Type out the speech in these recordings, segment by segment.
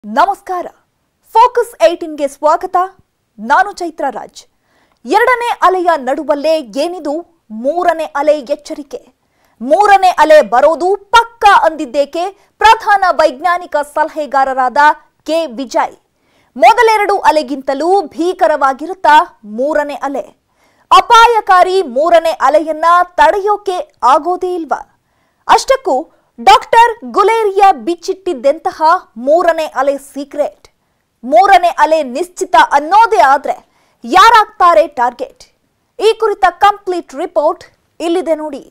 ನಮಸ್ಕಾರ ಫೋಕಸ್ ಏಟೀನ್ಗೆ ಸ್ವಾಗತ ನಾನು ಚೈತ್ರ ರಾಜ್ ಎರಡನೇ ಅಲೆಯ ನಡುವಲ್ಲೇ ಏನಿದು ಮೂರನೇ ಅಲೆ ಎಚ್ಚರಿಕೆ ಮೂರನೇ ಅಲೆ ಬರೋದು ಪಕ್ಕ ಅಂದಿದ್ದೇಕೆ ಪ್ರಧಾನ ವೈಜ್ಞಾನಿಕ ಸಲಹೆಗಾರರಾದ ಕೆ ವಿಜಯ್ ಮೊದಲೆರಡು ಅಲೆಗಿಂತಲೂ ಭೀಕರವಾಗಿರುತ್ತಾ ಮೂರನೇ ಅಲೆ ಅಪಾಯಕಾರಿ ಮೂರನೇ ಅಲೆಯನ್ನ ತಡೆಯೋಕೆ ಆಗೋದೇ ಇಲ್ವಾ ಅಷ್ಟಕ್ಕೂ ಡಾಕ್ಟರ್ ಗುಲೇರಿಯಾ ಬಿಚ್ಚಿಟ್ಟಿದ್ದೆಂತಹ ಮೂರನೇ ಅಲೆ ಸೀಕ್ರೆಟ್ ಮೂರನೇ ಅಲೆ ನಿಶ್ಚಿತ ಅನ್ನೋದೇ ಆದ್ರೆ ಯಾರಾಗ್ತಾರೆ ಟಾರ್ಗೆಟ್ ಈ ಕುರಿತ ಕಂಪ್ಲೀಟ್ ರಿಪೋರ್ಟ್ ಇಲ್ಲಿದೆ ನೋಡಿ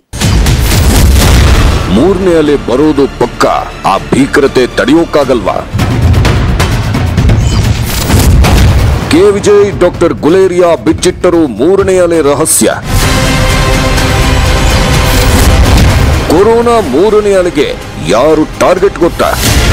ಮೂರನೇ ಅಲೆ ಬರೋದು ಪಕ್ಕ ಆ ಭೀಕರತೆ ತಡೆಯೋಕ್ಕಾಗಲ್ವಾ ಕೆ ವಿಜಯ್ ಡಾಕ್ಟರ್ ಗುಲೇರಿಯಾ ಬಿಚ್ಚಿಟ್ಟರು ಮೂರನೇ ಅಲೆ ರಹಸ್ಯ ಕೊರೋನಾ ಮೂರನೇ ಅಲೆಗೆ ಯಾರು ಟಾರ್ಗೆಟ್ ಗೊತ್ತಾ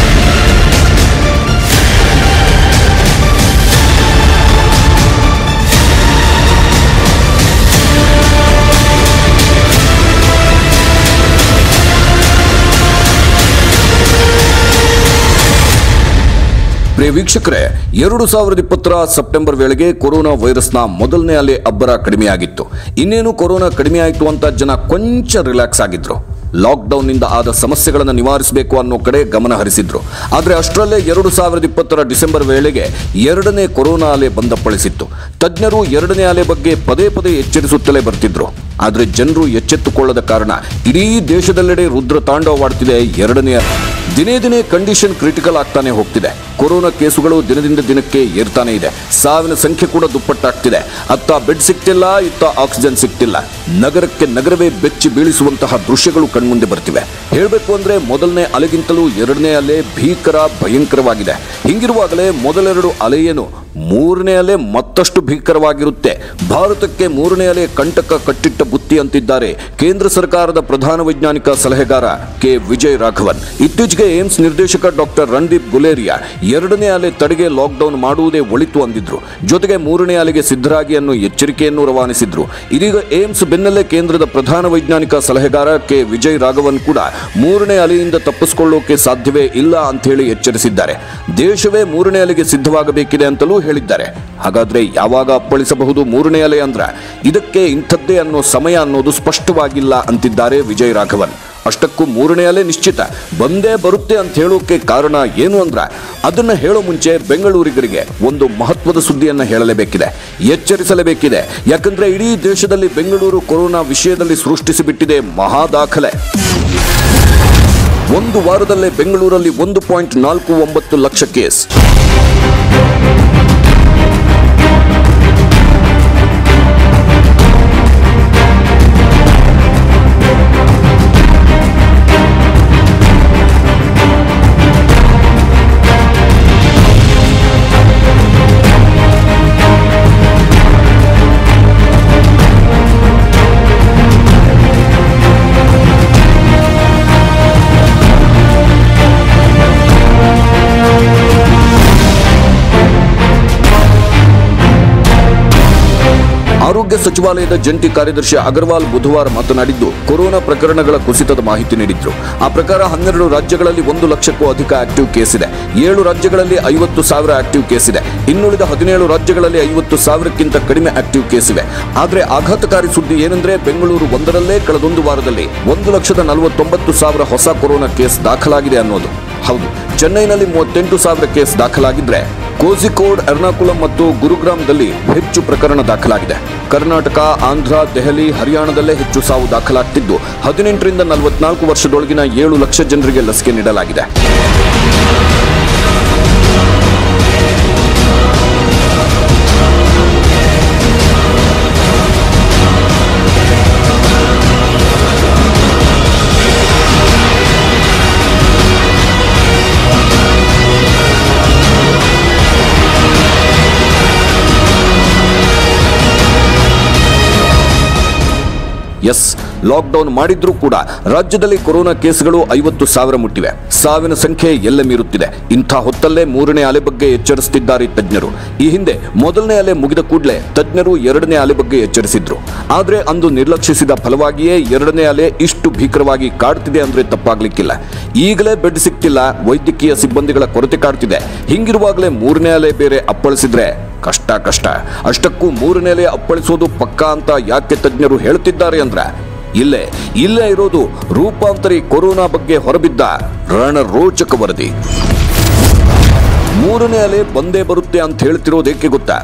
ಪ್ರಿಯ ವೀಕ್ಷಕರೇ ಎರಡು ಸಾವಿರದ ಇಪ್ಪತ್ತರ ಸೆಪ್ಟೆಂಬರ್ ವೇಳೆಗೆ ಕೊರೋನಾ ವೈರಸ್ನ ಮೊದಲನೇ ಅಲೆ ಅಬ್ಬರ ಕಡಿಮೆಯಾಗಿತ್ತು ಇನ್ನೇನು ಕೊರೋನಾ ಕಡಿಮೆ ಆಯಿತು ಅಂತ ಜನ ಕೊಂಚ ರಿಲ್ಯಾಕ್ಸ್ ಆಗಿದ್ರು ಲಾಕ್ಡೌನ್ ನಿಂದ ಆದ ಸಮಸ್ಯೆಗಳನ್ನು ನಿವಾರಿಸಬೇಕು ಅನ್ನೋ ಕಡೆ ಗಮನ ಹರಿಸಿದ್ರು ಆದರೆ ಅಷ್ಟರಲ್ಲೇ ಎರಡು ಸಾವಿರದ ಇಪ್ಪತ್ತರ ಡಿಸೆಂಬರ್ ವೇಳೆಗೆ ಎರಡನೇ ಕೊರೋನಾ ಅಲೆ ಬಂದಪ್ಪಳಿಸಿತ್ತು ತಜ್ಞರು ಎರಡನೇ ಅಲೆ ಬಗ್ಗೆ ಪದೇ ಪದೇ ಎಚ್ಚರಿಸುತ್ತಲೇ ಬರ್ತಿದ್ರು ಆದರೆ ಜನರು ಎಚ್ಚೆತ್ತುಕೊಳ್ಳದ ಕಾರಣ ಇಡೀ ದೇಶದೆಲ್ಲೆಡೆ ರುದ್ರ ತಾಂಡವವಾಡ್ತಿದೆ ಎರಡನೇ ಅಲೆ. ದಿನೇ ದಿನೇ ಕಂಡೀಷನ್ ಕ್ರಿಟಿಕಲ್ ಆಗ್ತಾನೆ ಹೋಗ್ತಿದೆ ಕೊರೋನಾ ಕೇಸುಗಳು ದಿನದಿಂದ ದಿನಕ್ಕೆ ಏರ್ತಾನೆ ಇದೆ ಸಾವಿನ ಸಂಖ್ಯೆ ಕೂಡ ದುಪ್ಪಟ್ಟಾಗ್ತಿದೆ ಅತ್ತ ಬೆಡ್ ಸಿಗ್ತಿಲ್ಲ ಇತ್ತ ಆಕ್ಸಿಜನ್ ಸಿಗ್ತಿಲ್ಲ ನಗರಕ್ಕೆ ನಗರವೇ ಬೆಚ್ಚಿ ಬೀಳಿಸುವಂತಹ ದೃಶ್ಯಗಳು ಕಣ್ಮುಂದೆ ಬರ್ತಿವೆ ಹೇಳಬೇಕು ಅಂದ್ರೆ ಮೊದಲನೇ ಅಲೆಗಿಂತಲೂ ಎರಡನೇ ಅಲೆ ಭೀಕರ ಭಯಂಕರವಾಗಿದೆ ಹಿಂಗಿರುವಾಗಲೇ ಮೊದಲೆರಡು ಅಲೆಯೇನು ಮೂರನೇ ಅಲೆ ಮತ್ತಷ್ಟು ಭೀಕರವಾಗಿರುತ್ತೆ ಭಾರತಕ್ಕೆ ಮೂರನೇ ಅಲೆ ಕಂಟಕ ಕಟ್ಟಿಟ್ಟ ಬುತ್ತಿ ಅಂತಿದ್ದಾರೆ ಕೇಂದ್ರ ಸರ್ಕಾರದ ಪ್ರಧಾನ ವೈಜ್ಞಾನಿಕ ಸಲಹೆಗಾರ ಕೆ ವಿಜಯ್ ರಾಘವನ್ ಇತ್ತೀಚೆಗೆ ಏಮ್ಸ್ ನಿರ್ದೇಶಕ ಡಾಕ್ಟರ್ ರಣದೀಪ್ ಗುಲೇರಿಯಾ ಎರಡನೇ ಅಲೆ ತಡೆಗೆ ಲಾಕ್ಡೌನ್ ಮಾಡುವುದೇ ಒಳಿತು ಅಂದಿದ್ರು ಜೊತೆಗೆ ಮೂರನೇ ಅಲೆಗೆ ಸಿದ್ಧರಾಗಿ ಅನ್ನೋ ಎಚ್ಚರಿಕೆಯನ್ನು ರವಾನಿಸಿದ್ರು ಇದೀಗ ಏಮ್ಸ್ ಬೆನ್ನಲ್ಲೇ ಕೇಂದ್ರದ ಪ್ರಧಾನ ವೈಜ್ಞಾನಿಕ ಸಲಹೆಗಾರ ಕೆ ವಿಜಯ್ ರಾಘವನ್ ಕೂಡ ಮೂರನೇ ಅಲೆಯಿಂದ ತಪ್ಪಿಸಿಕೊಳ್ಳೋಕೆ ಸಾಧ್ಯವೇ ಇಲ್ಲ ಅಂತ ಹೇಳಿ ಎಚ್ಚರಿಸಿದ್ದಾರೆ ದೇಶವೇ ಮೂರನೇ ಅಲೆಗೆ ಸಿದ್ಧವಾಗಬೇಕಿದೆ ಅಂತಲೂ ಹೇಳಿದ್ದಾರೆ ಹಾಗಾದ್ರೆ ಯಾವಾಗ ಅಪ್ಪಳಿಸಬಹುದು ಮೂರನೇ ಅಲೆ ಅಂದ್ರ ಇದಕ್ಕೆ ಇಂಥದ್ದೇ ಅನ್ನೋ ಸಮಯ ಅನ್ನೋದು ಸ್ಪಷ್ಟವಾಗಿಲ್ಲ ಅಂತಿದ್ದಾರೆ ವಿಜಯ್ ರಾಘವನ್ ಅಷ್ಟಕ್ಕೂ ಮೂರನೇ ಅಲೆ ನಿಶ್ಚಿತ ಬಂದೇ ಬರುತ್ತೆ ಅಂತ ಹೇಳೋಕೆ ಕಾರಣ ಏನು ಅಂದ್ರ ಅದನ್ನ ಹೇಳೋ ಮುಂಚೆ ಬೆಂಗಳೂರಿಗರಿಗೆ ಒಂದು ಮಹತ್ವದ ಸುದ್ದಿಯನ್ನ ಹೇಳಲೇಬೇಕಿದೆ ಎಚ್ಚರಿಸಲೇಬೇಕಿದೆ ಯಾಕಂದ್ರೆ ಇಡೀ ದೇಶದಲ್ಲಿ ಬೆಂಗಳೂರು ಕೊರೋನಾ ವಿಷಯದಲ್ಲಿ ಸೃಷ್ಟಿಸಿಬಿಟ್ಟಿದೆ ಮಹಾ ದಾಖಲೆ ಒಂದು ವಾರದಲ್ಲೇ ಬೆಂಗಳೂರಲ್ಲಿ ಒಂದು ಪಾಯಿಂಟ್ ನಾಲ್ಕು ಒಂಬತ್ತು ಲಕ್ಷ ಕೇಸ್ ಆರೋಗ್ಯ ಸಚಿವಾಲಯದ ಜಂಟಿ ಕಾರ್ಯದರ್ಶಿ ಅಗರ್ವಾಲ್ ಬುಧವಾರ ಮಾತನಾಡಿದ್ದು ಕೊರೋನಾ ಪ್ರಕರಣಗಳ ಕುಸಿತದ ಮಾಹಿತಿ ನೀಡಿದ್ರು ಆ ಪ್ರಕಾರ ಹನ್ನೆರಡು ರಾಜ್ಯಗಳಲ್ಲಿ ಒಂದು ಲಕ್ಷಕ್ಕೂ ಅಧಿಕ ಆಕ್ಟಿವ್ ಕೇಸ್ ಇದೆ ಏಳು ರಾಜ್ಯಗಳಲ್ಲಿ ಐವತ್ತು ಸಾವಿರ ಆಕ್ಟಿವ್ ಕೇಸ್ ಇದೆ ಇನ್ನುಳಿದ ಹದಿನೇಳು ರಾಜ್ಯಗಳಲ್ಲಿ ಐವತ್ತು ಸಾವಿರಕ್ಕಿಂತ ಕಡಿಮೆ ಆಕ್ಟಿವ್ ಕೇಸ್ ಇವೆ ಆದ್ರೆ ಆಘಾತಕಾರಿ ಸುದ್ದಿ ಏನಂದ್ರೆ ಬೆಂಗಳೂರು ಒಂದರಲ್ಲೇ ಕಳೆದೊಂದು ವಾರದಲ್ಲಿ ಒಂದು ಲಕ್ಷದ ನಲವತ್ತೊಂಬತ್ತು ಸಾವಿರ ಹೊಸ ಕೊರೋನಾ ಕೇಸ್ ದಾಖಲಾಗಿದೆ ಅನ್ನೋದು ಹೌದು ಚೆನ್ನೈನಲ್ಲಿ ಮೂವತ್ತೆಂಟು ಸಾವಿರ ಕೇಸ್ ದಾಖಲಾಗಿದ್ರೆ ಕೋಝಿಕೋಡ್ ಎರ್ನಾಕುಲಂ ಮತ್ತು ಗುರುಗ್ರಾಮದಲ್ಲಿ ಹೆಚ್ಚು ಪ್ರಕರಣ ದಾಖಲಾಗಿದೆ ಕರ್ನಾಟಕ ಆಂಧ್ರ ದೆಹಲಿ ಹರಿಯಾಣದಲ್ಲೇ ಹೆಚ್ಚು ಸಾವು ದಾಖಲಾಗ್ತಿದ್ದು ಹದಿನೆಂಟರಿಂದ ನಲವತ್ನಾಲ್ಕು ವರ್ಷದೊಳಗಿನ ಏಳು ಲಕ್ಷ ಜನರಿಗೆ ಲಸಿಕೆ ನೀಡಲಾಗಿದೆ ಎಸ್ ಲಾಕ್ಡೌನ್ ಮಾಡಿದ್ರೂ ಕೂಡ ರಾಜ್ಯದಲ್ಲಿ ಕೊರೋನಾ ಕೇಸ್ಗಳು ಐವತ್ತು ಸಾವಿರ ಮುಟ್ಟಿವೆ ಸಾವಿನ ಸಂಖ್ಯೆ ಎಲ್ಲ ಮೀರುತ್ತಿದೆ ಇಂಥ ಹೊತ್ತಲ್ಲೇ ಮೂರನೇ ಅಲೆ ಬಗ್ಗೆ ಎಚ್ಚರಿಸುತ್ತಿದ್ದಾರೆ ತಜ್ಞರು ಈ ಹಿಂದೆ ಮೊದಲನೇ ಅಲೆ ಮುಗಿದ ಕೂಡಲೇ ತಜ್ಞರು ಎರಡನೇ ಅಲೆ ಬಗ್ಗೆ ಎಚ್ಚರಿಸಿದ್ರು ಆದ್ರೆ ಅಂದು ನಿರ್ಲಕ್ಷಿಸಿದ ಫಲವಾಗಿಯೇ ಎರಡನೇ ಅಲೆ ಇಷ್ಟು ಭೀಕರವಾಗಿ ಕಾಡ್ತಿದೆ ಅಂದ್ರೆ ತಪ್ಪಾಗ್ಲಿಕ್ಕಿಲ್ಲ ಈಗಲೇ ಬೆಡ್ ಸಿಗ್ತಿಲ್ಲ ವೈದ್ಯಕೀಯ ಸಿಬ್ಬಂದಿಗಳ ಕೊರತೆ ಕಾಡ್ತಿದೆ ಹಿಂಗಿರುವಾಗಲೇ ಮೂರನೇ ಅಲೆ ಬೇರೆ ಅಪ್ಪಳಿಸಿದ್ರೆ ಕಷ್ಟ ಕಷ್ಟ ಅಷ್ಟಕ್ಕೂ ಮೂರನೇ ಅಲೆ ಅಪ್ಪಳಿಸೋದು ಪಕ್ಕಾ ಅಂತ ಯಾಕೆ ತಜ್ಞರು ಹೇಳ್ತಿದ್ದಾರೆ ಅಂದ್ರೆ ಇಲ್ಲೇ ಇಲ್ಲೇ ಇರೋದು ರೂಪಾಂತರಿ ಕೊರೋನಾ ಬಗ್ಗೆ ಹೊರಬಿದ್ದ ರಣರೋಚಕ ವರದಿ ಮೂರನೇ ಅಲೆ ಬಂದೇ ಬರುತ್ತೆ ಅಂತ ಹೇಳ್ತಿರೋದೇಕೆ ಗೊತ್ತಾ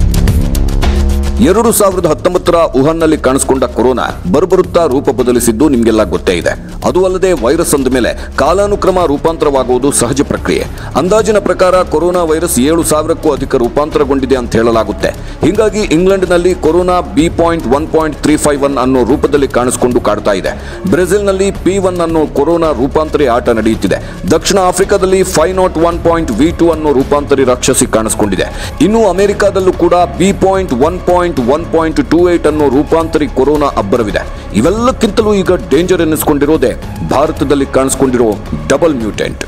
ಎರಡು ಸಾವಿರದ ಹತ್ತೊಂಬತ್ತರ ವುಹಾನ್ನಲ್ಲಿ ಕಾಣಿಸಿಕೊಂಡ ಕೊರೋನಾ ಬರುಬರುತ್ತಾ ರೂಪ ಬದಲಿಸಿದ್ದು ನಿಮಗೆಲ್ಲ ಗೊತ್ತೇ ಇದೆ ಅದು ಅಲ್ಲದೆ ವೈರಸ್ ಅಂದ ಮೇಲೆ ಕಾಲಾನುಕ್ರಮ ರೂಪಾಂತರವಾಗುವುದು ಸಹಜ ಪ್ರಕ್ರಿಯೆ ಅಂದಾಜಿನ ಪ್ರಕಾರ ಕೊರೋನಾ ವೈರಸ್ ಏಳು ಸಾವಿರಕ್ಕೂ ಅಧಿಕ ರೂಪಾಂತರಗೊಂಡಿದೆ ಅಂತ ಹೇಳಲಾಗುತ್ತೆ ಹೀಗಾಗಿ ಇಂಗ್ಲೆಂಡ್ನಲ್ಲಿ corona B point one point three five one ಅನ್ನೋ ರೂಪದಲ್ಲಿ ಕಾಣಿಸಿಕೊಂಡು ಕಾಡ್ತಾ ಇದೆ ಬ್ರೆಜಿಲ್ನಲ್ಲಿ ಪಿ ಒನ್ ಅನ್ನೋ ಕೊರೋನಾ ರೂಪಾಂತರಿ ಆಟ ನಡೆಯುತ್ತಿದೆ ದಕ್ಷಿಣ ಆಫ್ರಿಕಾದಲ್ಲಿ five nought one point V two ಅನ್ನೋ ರೂಪಾಂತರಿ ರಾಕ್ಷಸಿ ಕಾಣಿಸಿಕೊಂಡಿದೆ ಇನ್ನು ಅಮೆರಿಕಾದಲ್ಲೂ ಕೂಡ B point one point one point two eight ಅನ್ನೋ ರೂಪಾಂತರಿ ಕೊರೋನಾ ಅಬ್ಬರವಿದೆ ಇವೆಲ್ಲಕ್ಕಿಂತಲೂ ಈಗ ಡೇಂಜರ್ ಎನ್ನಿಸ್ಕೊಂಡಿರೋದೇ ಭಾರತದಲ್ಲಿ ಕಾಣಿಸ್ಕೊಂಡಿರೋ ಡಬಲ್ ಮ್ಯೂಟೆಂಟ್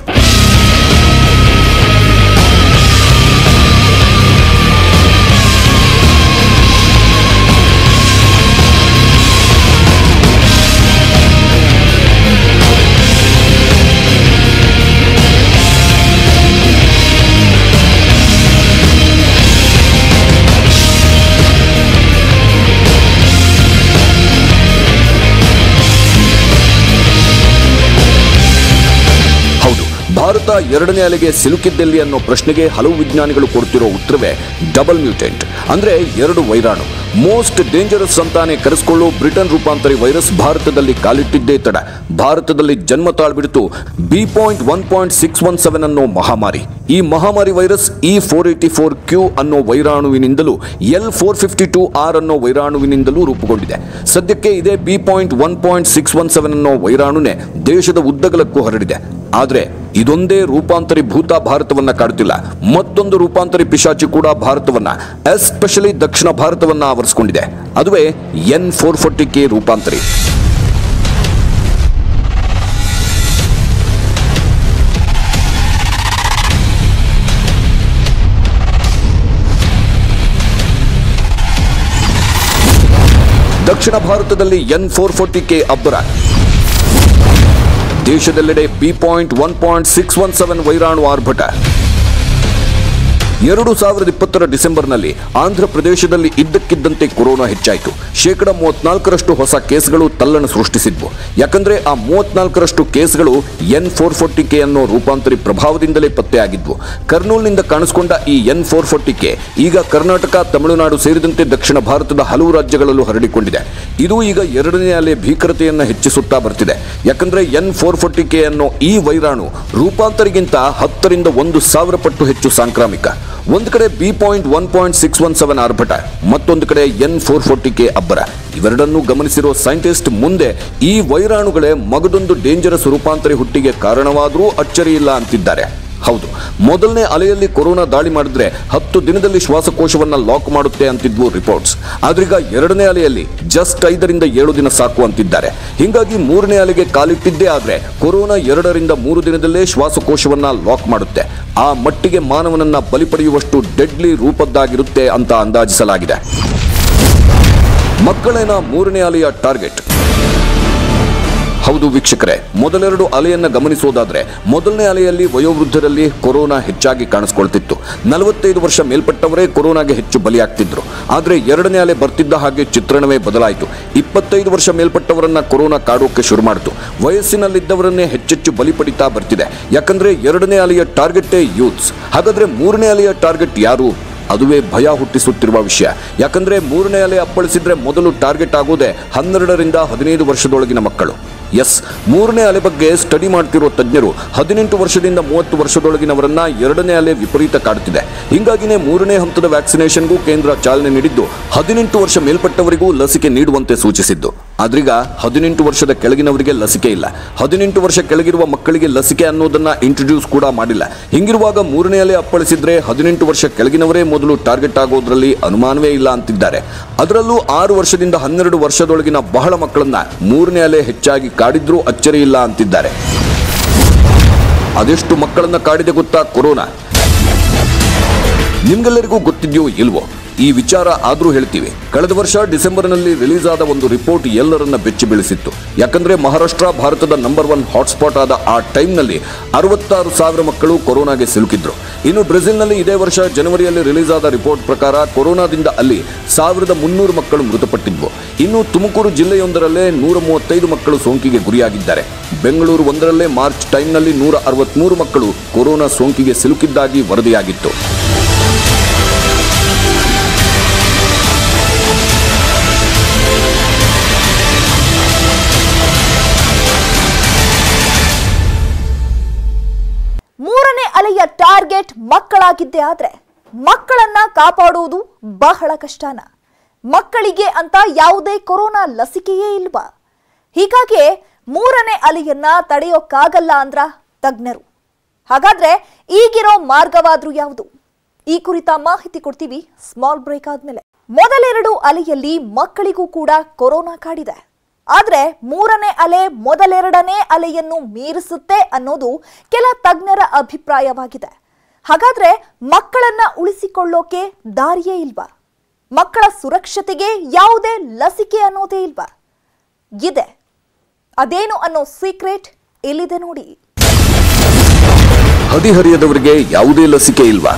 ಹೌದು ಭಾರತ ಎರಡನೇ ಅಲೆಗೆ ಸಿಲುಕಿದ್ದೆಲ್ಲಿ ಅನ್ನೋ ಪ್ರಶ್ನೆಗೆ ಹಲವು ವಿಜ್ಞಾನಿಗಳು ಕೊಡ್ತಿರೋ ಉತ್ತರವೇ ಡಬಲ್ ಮ್ಯೂಟೆಂಟ್ ಅಂದ್ರೆ ಎರಡು ವೈರಾಣು ಮೋಸ್ಟ್ ಡೇಂಜರಸ್ ಅಂತಾನೆ ಕರೆಸಿಕೊಳ್ಳೋ ಬ್ರಿಟನ್ ರೂಪಾಂತರಿ ವೈರಸ್ ಭಾರತದಲ್ಲಿ ಕಾಲಿಟ್ಟಿದ್ದೇ ತಡ ಭಾರತದಲ್ಲಿ ಜನ್ಮ ತಾಳ್ಬಿಡ್ತು B point one point six one seven ಅನ್ನೋ ಮಹಾಮಾರಿ ಈ ಮಹಾಮಾರಿ virus E four eighty four Q ಅನ್ನೋ ವೈರಾಣುವಿನಿಂದಲೂ L four fifty two R ಅನ್ನೋ ವೈರಾಣುವಿನಿಂದಲೂ ರೂಪುಗೊಂಡಿದೆ ಸದ್ಯಕ್ಕೆ ಇದೇ B point one point six one seven ಅನ್ನೋ ವೈರಾಣುನೇ ದೇಶದ ಉದ್ದಗಲಕ್ಕೂ ಹರಡಿದೆ ಆದ್ರೆ ಇದೊಂದೇ ರೂಪಾಂತರಿ ಭೂತ ಭಾರತವನ್ನ ಕಾಡುತ್ತಿಲ್ಲ ಮತ್ತೊಂದು ರೂಪಾಂತರಿ ಪಿಶಾಚಿ ಕೂಡ ಭಾರತವನ್ನ ಎಸ್ಪೆಷಲಿ ದಕ್ಷಿಣ ಭಾರತವನ್ನ ಆವರಿಸಿಕೊಂಡಿದೆ ಅದುವೇ ಎನ್ ಫೋರ್ ಫೋರ್ಟಿ ಕೆ ರೂಪಾಂತರಿ ದಕ್ಷಿಣ ಭಾರತದಲ್ಲಿ ಎನ್ ಫೋರ್ ಫೋರ್ಟಿ ಕೆ ಅಬ್ಬರ ದೇಶದೆಲ್ಲೆಡೆ B point one point six one seven ವೈರಾಣು ಆರ್ಭಟ ಎರಡು ಸಾವಿರದ ಇಪ್ಪತ್ತರ ಡಿಸೆಂಬರ್ನಲ್ಲಿ ಆಂಧ್ರ ಪ್ರದೇಶದಲ್ಲಿ ಇದ್ದಕ್ಕಿದ್ದಂತೆ ಕೊರೋನಾ ಹೆಚ್ಚಾಯಿತು ಶೇಕಡ ಮೂವತ್ನಾಲ್ಕರಷ್ಟು ಹೊಸ ಕೇಸ್ಗಳು ತಲ್ಲಣ ಸೃಷ್ಟಿಸಿದ್ವು ಯಾಕಂದ್ರೆ ಆ ಮೂವತ್ನಾಲ್ಕರಷ್ಟು ಕೇಸ್ಗಳು ಎನ್ ಫೋರ್ ಫೋರ್ಟಿ ಕೆ ಅನ್ನೋ ರೂಪಾಂತರಿ ಪ್ರಭಾವದಿಂದಲೇ ಪತ್ತೆಯಾಗಿದ್ವು ಕರ್ನೂಲ್ನಿಂದ ಕಾಣಿಸಿಕೊಂಡ ಈ ಎನ್ ಫೋರ್ ಫೋರ್ಟಿ ಕೆ ಈಗ ಕರ್ನಾಟಕ ತಮಿಳುನಾಡು ಸೇರಿದಂತೆ ದಕ್ಷಿಣ ಭಾರತದ ಹಲವು ರಾಜ್ಯಗಳಲ್ಲೂ ಹರಡಿಕೊಂಡಿದೆ ಇದು ಈಗ ಎರಡನೇ ಅಲೆ ಭೀಕರತೆಯನ್ನ ಹೆಚ್ಚಿಸುತ್ತಾ ಬರ್ತಿದೆ ಯಾಕಂದ್ರೆ ಎನ್ ಫೋರ್ ಫೋರ್ಟಿ ಕೆ ಅನ್ನೋ ಈ ವೈರಾಣು ರೂಪಾಂತರಿಗಿಂತ ಹತ್ತರಿಂದ ಒಂದು ಸಾವಿರ ಪಟ್ಟು ಹೆಚ್ಚು ಸಾಂಕ್ರಾಮಿಕ ಒಂದು ಕಡೆ B point one point six one seven ಆರ್ಭಟ ಮತ್ತೊಂದು ಕಡೆ ಎನ್ ಫೋರ್ ಫೋರ್ಟಿ ಕೆ ಅಬ್ಬರ ಇವೆರಡನ್ನೂ ಗಮನಿಸಿರೋ ಸೈಂಟಿಸ್ಟ್ ಮುಂದೆ ಈ ವೈರಾಣುಗಳೇ ಮಗದೊಂದು ಡೇಂಜರಸ್ ರೂಪಾಂತರಿ ಹುಟ್ಟಿಗೆ ಕಾರಣವಾದರೂ ಅಚ್ಚರಿ ಇಲ್ಲ ಅಂತಿದ್ದಾರೆ ಹೌದು ಮೊದಲನೇ ಅಲೆಯಲ್ಲಿ ಕೊರೋನಾ ದಾಳಿ ಮಾಡಿದ್ರೆ ಹತ್ತು ದಿನದಲ್ಲಿ ಶ್ವಾಸಕೋಶವನ್ನ ಲಾಕ್ ಮಾಡುತ್ತೆ ಅಂತಿದ್ವು ರಿಪೋರ್ಟ್ಸ್ ಆದ್ರೀಗ ಎರಡನೇ ಅಲೆಯಲ್ಲಿ ಜಸ್ಟ್ ಐದರಿಂದ ಏಳು ದಿನ ಸಾಕು ಅಂತಿದ್ದಾರೆ ಹೀಗಾಗಿ ಮೂರನೇ ಅಲೆಗೆ ಕಾಲಿಟ್ಟಿದ್ದೇ ಆದ್ರೆ ಕೊರೋನಾ ಎರಡರಿಂದ ಮೂರು ದಿನದಲ್ಲೇ ಶ್ವಾಸಕೋಶವನ್ನ ಲಾಕ್ ಮಾಡುತ್ತೆ ಆ ಮಟ್ಟಿಗೆ ಮಾನವನನ್ನ ಬಲಿ ಪಡೆಯುವಷ್ಟು ಡೆಡ್ಲಿ ರೂಪದ್ದಾಗಿರುತ್ತೆ ಅಂತ ಅಂದಾಜಿಸಲಾಗಿದೆ ಮಕ್ಕಳೇನ ಮೂರನೇ ಅಲೆಯ ಟಾರ್ಗೆಟ್ ಹೌದು ವೀಕ್ಷಕರೇ ಮೊದಲೆರಡು ಅಲೆಯನ್ನ ಗಮನಿಸೋದಾದ್ರೆ ಮೊದಲನೇ ಅಲೆಯಲ್ಲಿ ವಯೋವೃದ್ಧರಲ್ಲಿ ಕೊರೋನಾ ಹೆಚ್ಚಾಗಿ ಕಾಣಿಸ್ಕೊಳ್ತಿತ್ತು ನಲವತ್ತೈದು ವರ್ಷ ಮೇಲ್ಪಟ್ಟವರೇ ಕೊರೋನಾಗೆ ಹೆಚ್ಚು ಬಲಿಯಾಗ್ತಿದ್ರು ಆದ್ರೆ ಎರಡನೇ ಅಲೆ ಬರ್ತಿದ್ದ ಹಾಗೆ ಚಿತ್ರಣವೇ ಬದಲಾಯಿತು ಇಪ್ಪತ್ತೈದು ವರ್ಷ ಮೇಲ್ಪಟ್ಟವರನ್ನ ಕೊರೋನಾ ಕಾಡೋಕೆ ಶುರು ಮಾಡಿತು ವಯಸ್ಸಿನಲ್ಲಿದ್ದವರನ್ನೇ ಹೆಚ್ಚೆಚ್ಚು ಬಲಿ ಪಡಿತಾ ಬರ್ತಿದೆ ಯಾಕಂದ್ರೆ ಎರಡನೇ ಅಲೆಯ ಟಾರ್ಗೆಟೇ ಯೂತ್ಸ್ ಹಾಗಾದ್ರೆ ಮೂರನೇ ಅಲೆಯ ಟಾರ್ಗೆಟ್ ಯಾರು ಅದುವೇ ಭಯ ಹುಟ್ಟಿಸುತ್ತಿರುವ ವಿಷಯ ಯಾಕಂದ್ರೆ ಮೂರನೇ ಅಲೆ ಅಪ್ಪಳಿಸಿದ್ರೆ ಮೊದಲು ಟಾರ್ಗೆಟ್ ಆಗೋದೇ ಹನ್ನೆರಡರಿಂದ ಹದಿನೈದು ವರ್ಷದೊಳಗಿನ ಮಕ್ಕಳು ಎಸ್ ಮೂರನೇ ಅಲೆ ಬಗ್ಗೆ ಸ್ಟಡಿ ಮಾಡ್ತಿರೋ ತಜ್ಞರು ಹದಿನೆಂಟು ವರ್ಷದಿಂದ ಮೂವತ್ತು ವರ್ಷದೊಳಗಿನವರನ್ನ ಎರಡನೇ ಅಲೆ ವಿಪರೀತ ಕಾಡುತ್ತಿದೆ ಹಿಂಗಾಗಿನೇ ಮೂರನೇ ಹಂತದ ವ್ಯಾಕ್ಸಿನೇಷನ್ಗೂ ಕೇಂದ್ರ ಚಾಲನೆ ನೀಡಿದ್ದು ಹದಿನೆಂಟು ವರ್ಷ ಮೇಲ್ಪಟ್ಟವರಿಗೂ ಲಸಿಕೆ ನೀಡುವಂತೆ ಸೂಚಿಸಿದ್ದು ಆದ್ರೀಗ ಹದಿನೆಂಟು ವರ್ಷದ ಕೆಳಗಿನವರಿಗೆ ಲಸಿಕೆ ಇಲ್ಲ ಹದಿನೆಂಟು ವರ್ಷ ಕೆಳಗಿರುವ ಮಕ್ಕಳಿಗೆ ಲಸಿಕೆ ಅನ್ನೋದನ್ನ ಇಂಟ್ರೊಡ್ಯೂಸ್ ಕೂಡ ಮಾಡಿಲ್ಲ ಹಿಂಗಿರುವಾಗ ಮೂರನೇ ಅಲೆ ಅಪ್ಪಳಿಸಿದ್ರೆ ಹದಿನೆಂಟು ವರ್ಷ ಕೆಳಗಿನವರೇ ಮೊದಲು ಟಾರ್ಗೆಟ್ ಆಗೋದ್ರಲ್ಲಿ ಅನುಮಾನವೇ ಇಲ್ಲ ಅಂತಿದ್ದಾರೆ ಅದರಲ್ಲೂ ಆರು ವರ್ಷದಿಂದ ಹನ್ನೆರಡು ವರ್ಷದೊಳಗಿನ ಬಹಳ ಮಕ್ಕಳನ್ನ ಮೂರನೇ ಅಲೆ ಹೆಚ್ಚಾಗಿ ಕಾಡಿದ್ರೂ ಅಚ್ಚರಿ ಇಲ್ಲ ಅಂತಿದ್ದಾರೆ ಅದೆಷ್ಟು ಮಕ್ಕಳನ್ನ ಕಾಡಿದೆ ಗೊತ್ತಾ ಕೊರೋನಾ ನಿಮ್ಗೆಲ್ಲರಿಗೂ ಗೊತ್ತಿದೆಯೋ ಇಲ್ವೋ ಈ ವಿಚಾರ ಆದ್ರೂ ಹೇಳ್ತೀವಿ ಕಳೆದ ವರ್ಷ ಡಿಸೆಂಬರ್ನಲ್ಲಿ ರಿಲೀಸ್ ಆದ ಒಂದು ರಿಪೋರ್ಟ್ ಎಲ್ಲರನ್ನ ಬೆಚ್ಚಿ ಬೀಳಿಸಿತ್ತು ಯಾಕಂದ್ರೆ ಮಹಾರಾಷ್ಟ್ರ ಭಾರತದ ನಂಬರ್ ಒನ್ ಹಾಟ್ಸ್ಪಾಟ್ ಆದ ಆ ಟೈಮ್ನಲ್ಲಿ ಅರವತ್ತಾರು ಸಾವಿರ ಮಕ್ಕಳು ಕೊರೋನಾಗೆ ಸಿಲುಕಿದ್ರು ಇನ್ನು ಬ್ರೆಜಿಲ್ನಲ್ಲಿ ಇದೇ ವರ್ಷ ಜನವರಿಯಲ್ಲಿ ರಿಲೀಸ್ ಆದ ರಿಪೋರ್ಟ್ ಪ್ರಕಾರ ಕೊರೋನಾದಿಂದ ಅಲ್ಲಿ ಸಾವಿರದ ಮುನ್ನೂರು ಮಕ್ಕಳು ಮೃತಪಟ್ಟಿದ್ವು ಇನ್ನು ತುಮಕೂರು ಜಿಲ್ಲೆಯೊಂದರಲ್ಲೇ ನೂರ ಮೂವತ್ತೈದು ಮಕ್ಕಳು ಸೋಂಕಿಗೆ ಗುರಿಯಾಗಿದ್ದಾರೆ ಬೆಂಗಳೂರು ಒಂದರಲ್ಲೇ ಮಾರ್ಚ್ ಟೈಮ್ನಲ್ಲಿ ನೂರ ಅರವತ್ಮೂರು ಮಕ್ಕಳು ಕೊರೋನಾ ಸೋಂಕಿಗೆ ಸಿಲುಕಿದ್ದಾಗಿ ವರದಿಯಾಗಿತ್ತು ಮೂರನೇ ಅಲೆಯ ಟಾರ್ಗೆಟ್ ಮಕ್ಕಳಾಗಿದ್ದೇ ಆದ್ರೆ ಮಕ್ಕಳನ್ನ ಕಾಪಾಡುವುದು ಬಹಳ ಕಷ್ಟನ ಮಕ್ಕಳಿಗೆ ಅಂತ ಯಾವುದೇ ಕೊರೋನಾ ಲಸಿಕೆಯೇ ಇಲ್ವಾ ಹೀಗಾಗಿ ಮೂರನೇ ಅಲೆಯನ್ನ ತಡೆಯೋಕ್ಕಾಗಲ್ಲ ಅಂದ್ರ ತಜ್ಞರು ಹಾಗಾದ್ರೆ ಈಗಿರೋ ಮಾರ್ಗವಾದ್ರೂ ಯಾವುದು ಈ ಕುರಿತ ಮಾಹಿತಿ ಕೊಡ್ತೀವಿ ಸ್ಮಾಲ್ ಬ್ರೇಕ್ ಆದ್ಮೇಲೆ ಮೊದಲೆರಡು ಅಲೆಯಲ್ಲಿ ಮಕ್ಕಳಿಗೂ ಕೂಡ ಕೊರೋನಾ ಕಾಡಿದೆ ಆದ್ರೆ ಮೂರನೇ ಅಲೆ ಮೊದಲೆರಡನೇ ಅಲೆಯನ್ನು ಮೀರಿಸುತ್ತೆ ಅನ್ನೋದು ಕೆಲ ತಜ್ಞರ ಅಭಿಪ್ರಾಯವಾಗಿದೆ ಹಾಗಾದ್ರೆ ಮಕ್ಕಳನ್ನ ಉಳಿಸಿಕೊಳ್ಳೋಕೆ ದಾರಿಯೇ ಇಲ್ವಾ ಮಕ್ಕಳ ಸುರಕ್ಷತೆಗೆ ಯಾವುದೇ ಲಸಿಕೆ ಅನ್ನೋದೇ ಇಲ್ವಾ ಇದೆ ಅದೇನು ಅನ್ನೋ ಸೀಕ್ರೆಟ್ ಇಲ್ಲಿದೆ ನೋಡಿ ಹದಿಹರಿಯದವರಿಗೆ ಯಾವುದೇ ಲಸಿಕೆ ಇಲ್ವಾ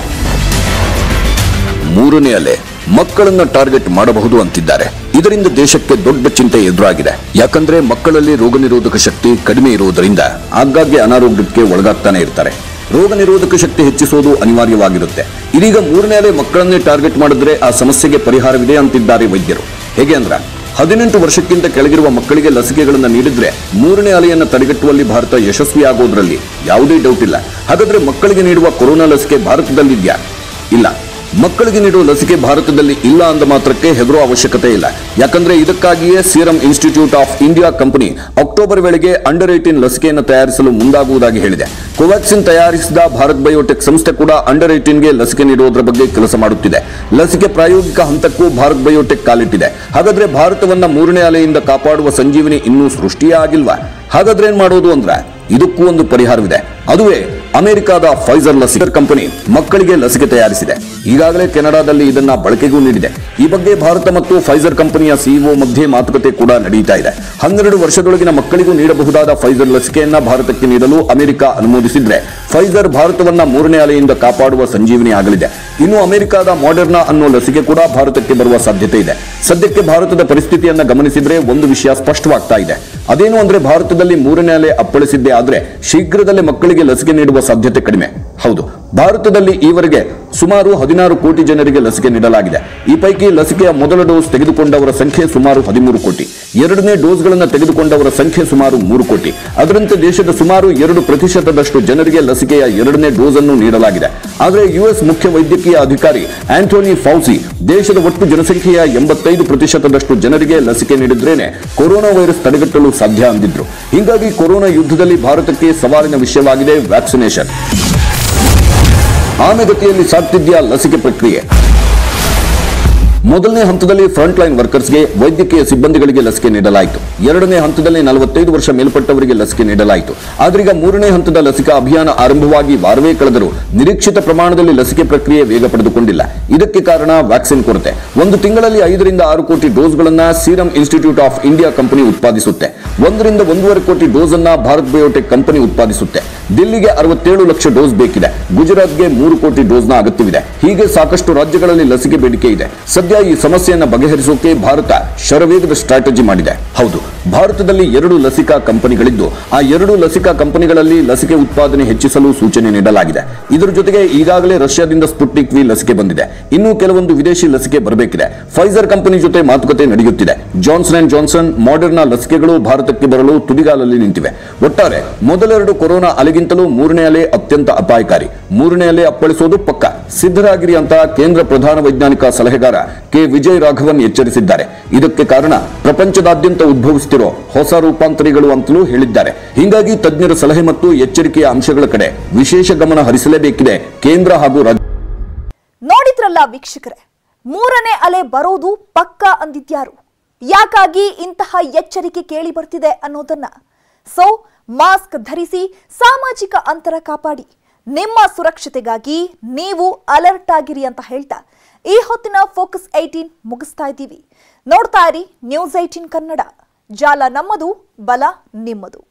ಮೂರನೇ ಅಲೆ ಮಕ್ಕಳನ್ನ ಟಾರ್ಗೆಟ್ ಮಾಡಬಹುದು ಅಂತಿದ್ದಾರೆ ಇದರಿಂದ ದೇಶಕ್ಕೆ ದೊಡ್ಡ ಚಿಂತೆ ಎದುರಾಗಿದೆ ಯಾಕಂದ್ರೆ ಮಕ್ಕಳಲ್ಲಿ ರೋಗ ನಿರೋಧಕ ಶಕ್ತಿ ಕಡಿಮೆ ಇರುವುದರಿಂದ ಆಗಾಗ್ಗೆ ಅನಾರೋಗ್ಯಕ್ಕೆ ಒಳಗಾಗ್ತಾನೆ ಇರ್ತಾರೆ ರೋಗ ನಿರೋಧಕ ಶಕ್ತಿ ಹೆಚ್ಚಿಸೋದು ಅನಿವಾರ್ಯವಾಗಿರುತ್ತೆ ಇದೀಗ ಮೂರನೇ ಅಲೆ ಮಕ್ಕಳನ್ನೇ ಟಾರ್ಗೆಟ್ ಮಾಡಿದ್ರೆ ಆ ಸಮಸ್ಯೆಗೆ ಪರಿಹಾರವಿದೆ ಅಂತಿದ್ದಾರೆ ವೈದ್ಯರು ಹೇಗೆ ಅಂದ್ರ ಹದಿನೆಂಟು ವರ್ಷಕ್ಕಿಂತ ಕೆಳಗಿರುವ ಮಕ್ಕಳಿಗೆ ಲಸಿಕೆಗಳನ್ನು ನೀಡಿದ್ರೆ ಮೂರನೇ ಅಲೆಯನ್ನು ತಡೆಗಟ್ಟುವಲ್ಲಿ ಭಾರತ ಯಶಸ್ವಿಯಾಗೋದ್ರಲ್ಲಿ ಯಾವುದೇ ಡೌಟ್ ಇಲ್ಲ ಹಾಗಾದ್ರೆ ಮಕ್ಕಳಿಗೆ ನೀಡುವ ಕೊರೋನಾ ಲಸಿಕೆ ಭಾರತದಲ್ಲಿದ್ಯಾ ಇಲ್ಲ ಮಕ್ಕಳಿಗೆ ನೀಡುವ ಲಸಿಕೆ ಭಾರತದಲ್ಲಿ ಇಲ್ಲ ಅಂದ ಮಾತ್ರಕ್ಕೆ ಹೆದರೋ ಅವಶ್ಯಕತೆ ಇಲ್ಲ ಯಾಕಂದ್ರೆ ಇದಕ್ಕಾಗಿಯೇ serum institute of India company October ವೇಳೆಗೆ ಅಂಡರ್ ಏಟೀನ್ ಲಸಿಕೆಯನ್ನು ತಯಾರಿಸಲು ಮುಂದಾಗುವುದಾಗಿ ಹೇಳಿದೆ ಕೋವ್ಯಾಕ್ಸಿನ್ ತಯಾರಿಸಿದ ಭಾರತ್ ಬಯೋಟೆಕ್ ಸಂಸ್ಥೆ ಕೂಡ ಅಂಡರ್ ಏಟೀನ್ಗೆ ಲಸಿಕೆ ನೀಡುವುದರ ಬಗ್ಗೆ ಕೆಲಸ ಮಾಡುತ್ತಿದೆ ಲಸಿಕೆ ಪ್ರಾಯೋಗಿಕ ಹಂತಕ್ಕೂ ಭಾರತ್ ಬಯೋಟೆಕ್ ಕಾಲಿಟ್ಟಿದೆ ಹಾಗಾದ್ರೆ ಭಾರತವನ್ನ ಮೂರನೇ ಅಲೆಯಿಂದ ಕಾಪಾಡುವ ಸಂಜೀವಿನಿ ಇನ್ನೂ ಸೃಷ್ಟಿಯೇ ಆಗಿಲ್ವಾ ಹಾಗಾದ್ರೆ ಏನ್ ಮಾಡೋದು ಅಂದ್ರೆ ಇದಕ್ಕೂ ಒಂದು ಪರಿಹಾರವಿದೆ ಅದುವೇ ಅಮೆರಿಕದ ಫೈಸರ್ ಲಸಿಕೆ ಕಂಪನಿ ಮಕ್ಕಳಿಗೆ ಲಸಿಕೆ ತಯಾರಿಸಿದೆ ಈಗಾಗಲೇ ಕೆನಡಾದಲ್ಲಿ ಇದನ್ನ ಬಳಕೆಗೂ ನೀಡಿದೆ ಈ ಬಗ್ಗೆ ಭಾರತ ಮತ್ತು ಫೈಸರ್ ಕಂಪನಿಯ ಸಿಇಒ ಮಧ್ಯೆ ಮಾತುಕತೆ ಕೂಡ ನಡೆಯುತ್ತಾ ಇದೆ ಹನ್ನೆರಡು ವರ್ಷದೊಳಗಿನ ಮಕ್ಕಳಿಗೂ ನೀಡಬಹುದಾದ ಫೈಸರ್ ಲಸಿಕೆಯನ್ನ ಭಾರತಕ್ಕೆ ನೀಡಲು ಅಮೆರಿಕ ಅನುಮೋದಿಸಿದ್ರೆ ಫೈಸರ್ ಭಾರತವನ್ನ ಮೂರನೇ ಅಲೆಯಿಂದ ಕಾಪಾಡುವ ಸಂಜೀವಿನಿ ಆಗಲಿದೆ ಇನ್ನು ಅಮೆರಿಕದ ಮಾಡರ್ನಾ ಅನ್ನೋ ಲಸಿಕೆ ಕೂಡ ಭಾರತಕ್ಕೆ ಬರುವ ಸಾಧ್ಯತೆ ಇದೆ ಸದ್ಯಕ್ಕೆ ಭಾರತದ ಪರಿಸ್ಥಿತಿಯನ್ನ ಗಮನಿಸಿದ್ರೆ ಒಂದು ವಿಷಯ ಸ್ಪಷ್ಟವಾಗ್ತಾ ಇದೆ ಅದೇನು ಅಂದ್ರೆ ಭಾರತದಲ್ಲಿ ಮೂರನೇ ಅಲೆ ಅಪ್ಪಳಿಸಿದ್ದೇ ಆದ್ರೆ ಶೀಘ್ರದಲ್ಲೇ ಮಕ್ಕಳಿಗೆ ಲಸಿಕೆ ನೀಡುವ ಸಾಧ್ಯತೆ ಕಡಿಮೆ ಹೌದು ಭಾರತದಲ್ಲಿ ಈವರೆಗೆ ಸುಮಾರು ಹದಿನಾರು ಕೋಟಿ ಜನರಿಗೆ ಲಸಿಕೆ ನೀಡಲಾಗಿದೆ ಈ ಪೈಕಿ ಲಸಿಕೆಯ ಮೊದಲ ಡೋಸ್ ತೆಗೆದುಕೊಂಡವರ ಸಂಖ್ಯೆ ಸುಮಾರು ಹದಿಮೂರು ಕೋಟಿ ಎರಡನೇ ಡೋಸ್ಗಳನ್ನು ತೆಗೆದುಕೊಂಡವರ ಸಂಖ್ಯೆ ಸುಮಾರು ಮೂರು ಕೋಟಿ ಅದರಂತೆ ದೇಶದ ಸುಮಾರು ಎರಡು ಪ್ರತಿಶತದಷ್ಟು ಜನರಿಗೆ ಲಸಿಕೆಯ ಎರಡನೇ ಡೋಸ್ ಅನ್ನು ನೀಡಲಾಗಿದೆ ಆದರೆ ಯುಎಸ್ ಮುಖ್ಯ ವೈದ್ಯಕೀಯ ಅಧಿಕಾರಿ ಆಂಟೋನಿ ಫೌಸಿ ದೇಶದ ಒಟ್ಟು ಜನಸಂಖ್ಯೆಯ ಎಂಬತ್ತೈದು ಪ್ರತಿಶತದಷ್ಟು ಜನರಿಗೆ ಲಸಿಕೆ ನೀಡಿದ್ರೇನೆ ಕೊರೋನಾ ವೈರಸ್ ತಡೆಗಟ್ಟಲು ಸಾಧ್ಯ ಅಂದಿದ್ರು ಹೀಗಾಗಿ ಕೊರೋನಾ ಯುದ್ಧದಲ್ಲಿ ಭಾರತಕ್ಕೆ ಸವಾಲಿನ ವಿಷಯವಾಗಿದೆ ವ್ಯಾಕ್ಸಿನೇಷನ್ ಆಮೆಗತಿಯಲ್ಲಿ ಸಾಗ್ತಿದ್ಯಾ ಲಸಿಕೆ ಪ್ರಕ್ರಿಯೆ ಮೊದಲನೇ ಹಂತದಲ್ಲಿ ಫ್ರಂಟ್ ಲೈನ್ ವರ್ಕರ್ಸ್ಗೆ ವೈದ್ಯಕೀಯ ಸಿಬ್ಬಂದಿಗಳಿಗೆ ಲಸಿಕೆ ನೀಡಲಾಯಿತು ಎರಡನೇ ಹಂತದಲ್ಲಿ ನಲವತ್ತೈದು ವರ್ಷ ಮೇಲ್ಪಟ್ಟವರಿಗೆ ಲಸಿಕೆ ನೀಡಲಾಯಿತು ಆದ್ರೀಗ ಮೂರನೇ ಹಂತದ ಲಸಿಕಾ ಅಭಿಯಾನ ಆರಂಭವಾಗಿ ವಾರವೇ ಕಳೆದರೂ ನಿರೀಕ್ಷಿತ ಪ್ರಮಾಣದಲ್ಲಿ ಲಸಿಕೆ ಪ್ರಕ್ರಿಯೆ ವೇಗ ಪಡೆದುಕೊಂಡಿಲ್ಲ ಇದಕ್ಕೆ ಕಾರಣ ವ್ಯಾಕ್ಸಿನ್ ಕೊರತೆ ಒಂದು ತಿಂಗಳಲ್ಲಿ ಐದರಿಂದ ಆರು ಕೋಟಿ ಡೋಸ್ಗಳನ್ನ serum institute of India company ಉತ್ಪಾದಿಸುತ್ತೆ ಒಂದರಿಂದ ಒಂದೂವರೆ ಕೋಟಿ ಡೋಸ್ ಅನ್ನ ಭಾರತ್ ಬಯೋಟೆಕ್ ಕಂಪನಿ ಉತ್ಪಾದಿಸುತ್ತೆ ದಿಲ್ಲಿಗೆ ಅರವತ್ತೇಳು ಲಕ್ಷ ಡೋಸ್ ಬೇಕಿದೆ ಗುಜರಾತ್ಗೆ ಮೂರು ಕೋಟಿ ಡೋಸ್ನ ಅಗತ್ಯವಿದೆ ಹೀಗೆ ಸಾಕಷ್ಟು ರಾಜ್ಯಗಳಲ್ಲಿ ಲಸಿಕೆ ಬೇಡಿಕೆ ಇದೆ ಸದ್ಯ ಸದ್ಯ ಈ ಸಮಸ್ಯೆಯನ್ನ ಬಗೆಹರಿಸೋಕೆ ಭಾರತ ಶರವೇಗದ ಸ್ಟ್ರಾಟಜಿ ಮಾಡಿದೆ ಹೌದು ಭಾರತದಲ್ಲಿ ಎರಡು ಲಸಿಕಾ ಕಂಪನಿಗಳಿದ್ದು ಆ ಎರಡು ಲಸಿಕಾ ಕಂಪನಿಗಳಲ್ಲಿ ಲಸಿಕೆ ಉತ್ಪಾದನೆ ಹೆಚ್ಚಿಸಲು ಸೂಚನೆ ನೀಡಲಾಗಿದೆ ಇದರ ಜೊತೆಗೆ ಈಗಾಗಲೇ ರಷ್ಯಾದಿಂದ ಸ್ಪುಟ್ನಿಕ್ ವಿ ಲಸಿಕೆ ಬಂದಿದೆ ಇನ್ನು ಕೆಲವೊಂದು ವಿದೇಶಿ ಲಸಿಕೆ ಬರಬೇಕಿದೆ ಫೈಸರ್ ಕಂಪನಿ ಜೊತೆ ಮಾತುಕತೆ ನಡೆಯುತ್ತಿದೆ ಜಾನ್ಸನ್ ಅಂಡ್ ಜಾನ್ಸನ್ ಮಾಡರ್ನಾ ಲಸಿಕೆಗಳು ಭಾರತಕ್ಕೆ ಬರಲು ತುದಿಗಾಲಲ್ಲಿ ನಿಂತಿವೆ ಒಟ್ಟಾರೆ ಮೊದಲೆರಡು ಕೊರೋನಾ ಅಲೆಗಿಂತಲೂ ಮೂರನೇ ಅಲೆ ಅತ್ಯಂತ ಅಪಾಯಕಾರಿ ಮೂರನೇ ಅಲೆ ಅಪ್ಪಳಿಸೋದು ಪಕ್ಕ ಸಿದ್ಧರಾಗಿರಿ ಅಂತ ಕೇಂದ್ರ ಪ್ರಧಾನ ವೈಜ್ಞಾನಿಕ ಸಲಹೆಗಾರ ಕೆ ವಿಜಯ್ ರಾಘವನ್ ಎಚ್ಚರಿಸಿದ್ದಾರೆ ಇದಕ್ಕೆ ಕಾರಣ ಪ್ರಪಂಚದಾದ್ಯಂತ ಉದ್ಭವಿಸುತ್ತಿರೋ ಹೊಸ ರೂಪಾಂತರಿಗಳು ಅಂತಲೂ ಹೇಳಿದ್ದಾರೆ ಹೀಗಾಗಿ ತಜ್ಞರ ಸಲಹೆ ಮತ್ತು ಎಚ್ಚರಿಕೆಯ ಅಂಶಗಳ ಕಡೆ ವಿಶೇಷ ಗಮನ ಹರಿಸಲೇಬೇಕಿದೆ ಕೇಂದ್ರ ಹಾಗೂ ರಾಜ್ಯ ನೋಡಿದ್ರಲ್ಲ ವೀಕ್ಷಕರೇ ಮೂರನೇ ಅಲೆ ಬರೋದು ಪಕ್ಕ ಅಂದಿದ್ಯಾರು ಯಾಕಾಗಿ ಇಂತಹ ಎಚ್ಚರಿಕೆ ಕೇಳಿ ಬರ್ತಿದೆ ಅನ್ನೋದನ್ನ ಸೊ ಮಾಸ್ಕ್ ಧರಿಸಿ ಸಾಮಾಜಿಕ ಅಂತರ ಕಾಪಾಡಿ ನಿಮ್ಮ ಸುರಕ್ಷತೆಗಾಗಿ ನೀವು ಅಲರ್ಟ್ ಆಗಿರಿ ಅಂತ ಹೇಳ್ತಾ ಈ ಹೊತ್ತಿನ ಫೋಕಸ್ ಏಯ್ಟೀನ್ ಮುಗಿಸ್ತಾ ಇದ್ದೀವಿ ನೋಡ್ತಾ ಇರಿ ನ್ಯೂಸ್ ಏಯ್ಟೀನ್ ಕನ್ನಡ ಜಾಲ ನಮ್ಮದು ಬಲ ನಿಮ್ಮದು